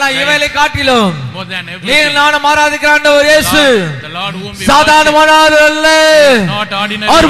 life, இவைகளை காட்டிலும் more than நீ everything. நானும் ஆராதிக்கிற ஆண்டவர் இயேசு Lord, the Lord whom we worship, சாதாரணமானவர் அல்ல not ordinary, அவர்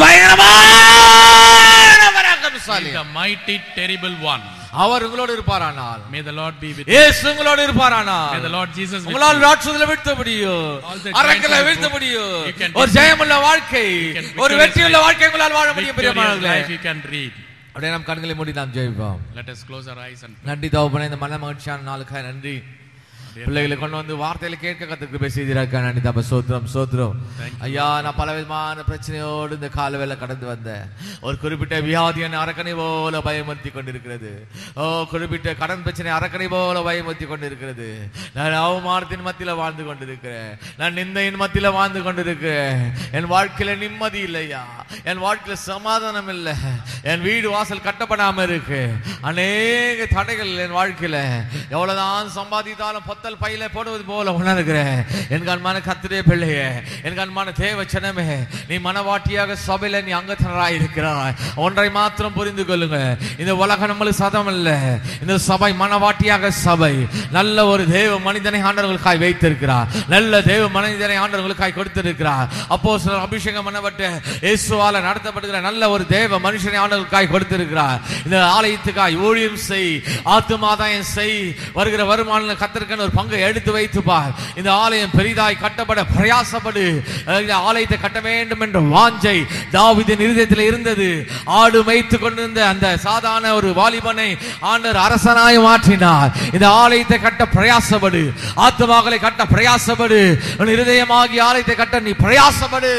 பயங்கரமான பராக்கிரமசாலி He is the mighty, terrible one. அவர் உங்களோடு இருப்பாரானால் May the Lord be with you. இயேசு உங்களோடு May இருப்பாரானால் the Lord Jesus with உங்களால் you. ராட்சதல வீழ்த்த முடியும் All the அரக்கல giants are வீழ்த்த put- முடியும் You can ஒரு defeat- ஜெயமுள்ள வாழ்க்கை You can ஒரு victorious வெற்றியுள்ள life. வாழ்க்கை உங்களால் வாழ முடியும் Victorious பிரியமானவர்களே life you can read. அப்படியே நம் கண்களை மூடி நாம் ஜெயிப்போம் Let us close our eyes and நன்றி தகப்பனே இந்த மன மகிழ்ச்சியான நாளுக்காக நன்றி பிள்ளைகளை கொண்டு வந்து வார்த்தையில கேட்க கத்துக்கு பேசியிருக்க நன்றி தப்ப சோத்திரம் சோத்திரம் ஐயா நான் பல விதமான பிரச்சனையோடு இந்த காலவேளை கடந்து வந்தேன் ஒரு குறிப்பிட்ட வியாதி என்னை அரக்கனை போல பயமுறுத்தி கொண்டிருக்கிறது ஓ குறிப்பிட்ட கடன் பிரச்சனை அரக்கனை போல பயமுறுத்தி கொண்டிருக்கிறது நான் அவமானத்தின் மத்தியில வாழ்ந்து கொண்டிருக்கிறேன் நான் நிந்தையின் மத்தியில வாழ்ந்து கொண்டிருக்கிறேன் என் வாழ்க்கையில நிம்மதி இல்லையா என் வாழ்க்கையில சமாதானம் இல்லை என் வீடு வாசல் கட்டப்படாம இருக்கு அநேக தடைகள் என் வாழ்க்கையில எவ்வளவுதான் சம்பாதித்தாலும் பொத்தல் பையில போடுவது போல உணர்கிறேன் என் கண்மான கத்திரே பிள்ளையே என் கண்மான தேவ சனமே நீ மனவாட்டியாக சபையில நீ அங்கத்தனராய் இருக்கிறாய் ஒன்றை மாத்திரம் புரிந்து கொள்ளுங்க இந்த உலகம் நம்மளுக்கு சதம் இல்ல இந்த சபை மனவாட்டியாக சபை நல்ல ஒரு தேவ மனிதனை ஆண்டவர்களுக்காய் வைத்திருக்கிறார் நல்ல தேவ மனிதனை ஆண்டவர்களுக்காய் கொடுத்திருக்கிறார் அப்போ சிலர் அபிஷேகம் பண்ணப்பட்டு இயேசுவால நடத்தப்படுகிற நல்ல ஒரு தேவ மனுஷனை ஆண்டவர்களுக்காய் கொடுத்திருக்கிறார் இந்த ஆலயத்துக்காய் ஊழியம் செய் ஆத்துமாதாயம் செய் வருகிற வருமானம் கத்திருக்கன்னு ஒரு பங்கை எடுத்து வைத்து பார் இந்த ஆலயம் பெரிதாய் கட்டப்பட பிரயாசப்படு அஹ் இந்த ஆலயத்தை கட்ட வேண்டும் என்ற வாஞ்சை தாவீதின் இருதயத்தில் இருந்தது ஆடு மேய்த்து கொண்டிருந்த அந்த சாதாரண ஒரு வாலிபனை ஆண்டவர் அரசனாய் மாற்றினார் இந்த ஆலயத்தை கட்ட பிரயாசப்படு ஆத்துமாக்களை கட்ட பிரயாசப்படு உன் இருதயமாகி ஆலயத்தை கட்ட நீ பிரயாசப்படு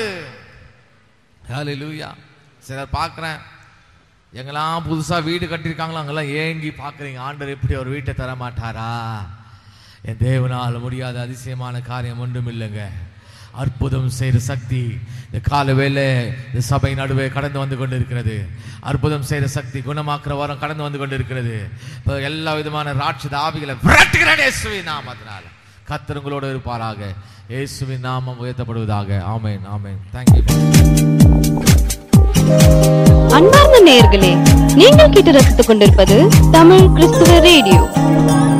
ஹalleluya சிலர் பார்க்கிறேன் எங்கெல்லாம் புதுசா வீடு கட்டியிருக்காங்களோ அங்கெல்லாம் ஏங்கி பார்க்குறீங்க ஆண்டவர் எப்படி ஒரு வீட்டை தர மாட்டாரா என் தேவனால் முடியாத அதிசயமான காரியம் ஒன்றும் இல்லைங்க அற்புதம் செய்கிற சக்தி இந்த கால வேலை இந்த சபை நடுவே கடந்து வந்து கொண்டிருக்கிறது அற்புதம் செய்கிற சக்தி குணமாக்குற வாரம் கடந்து வந்து கொண்டிருக்கிறது இப்போ எல்லா விதமான ராட்சத ஆவிகளை விரட்டுகிறேன் இயேசுவின் நாமத்தினால கர்த்தர் உங்களோடு இருப்பாராக இயேசுவின் நாமம் உயர்த்தப்படுவதாக ஆமென் ஆமென் தேங்க்யூ அன்பார்ந்த நேயர்களே நீங்கள் கேட்டு ரசித்துக் கொண்டிருப்பது தமிழ் கிறிஸ்துவ ரேடியோ